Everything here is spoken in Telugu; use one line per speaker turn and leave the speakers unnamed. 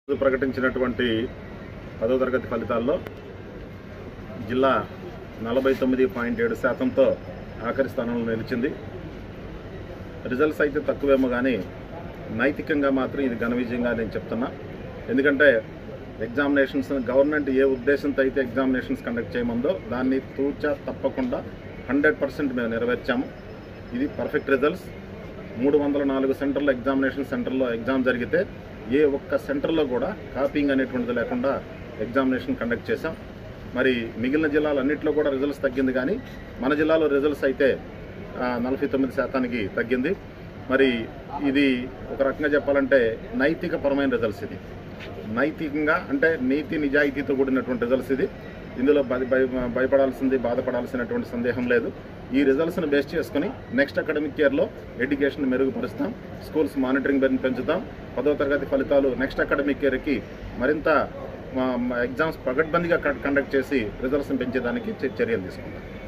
ఈరోజు ప్రకటించినటువంటి పదో తరగతి ఫలితాల్లో జిల్లా నలభై తొమ్మిది పాయింట్ ఏడు శాతంతో ఆఖరి స్థానంలో నిలిచింది రిజల్ట్స్ అయితే తక్కువేమో కానీ నైతికంగా మాత్రం ఇది ఘన విజయంగా నేను చెప్తున్నా ఎందుకంటే ఎగ్జామినేషన్స్ గవర్నమెంట్ ఏ ఉద్దేశంతో అయితే ఎగ్జామినేషన్స్ కండక్ట్ చేయమందో దాన్ని తూచా తప్పకుండా హండ్రెడ్ పర్సెంట్ మేము నెరవేర్చాము ఇది పర్ఫెక్ట్ రిజల్ట్స్ మూడు వందల నాలుగు సెంటర్లో ఎగ్జామినేషన్ సెంటర్లో ఎగ్జామ్ జరిగితే ఏ ఒక్క సెంటర్లో కూడా కాపీయింగ్ అనేటువంటిది లేకుండా ఎగ్జామినేషన్ కండక్ట్ చేశాం మరి మిగిలిన జిల్లాలన్నింటిలో కూడా రిజల్ట్స్ తగ్గింది కానీ మన జిల్లాలో రిజల్ట్స్ అయితే నలభై తొమ్మిది శాతానికి తగ్గింది మరి ఇది ఒక రకంగా చెప్పాలంటే నైతిక పరమైన రిజల్ట్స్ ఇది నైతికంగా అంటే నీతి నిజాయితీతో కూడినటువంటి రిజల్ట్స్ ఇది ఇందులో భయ భయ- భయపడాల్సింది బాధపడాల్సినటువంటి సందేహం లేదు ఈ రిజల్ట్స్ని బేస్ చేసుకుని నెక్స్ట్ అకాడమిక్ ఇయర్లో ఎడ్యుకేషన్ మెరుగుపరుస్తాం స్కూల్స్ మానిటరింగ్ బెర్ని పెంచుతాం పదో తరగతి ఫలితాలు నెక్స్ట్ అకాడమిక్ ఇయర్కి మరింత ఎగ్జామ్స్ పగడ్బందీగా కండక్ట్ చేసి రిజల్ట్స్ని పెంచేదానికి చర్యలు తీసుకుంటాం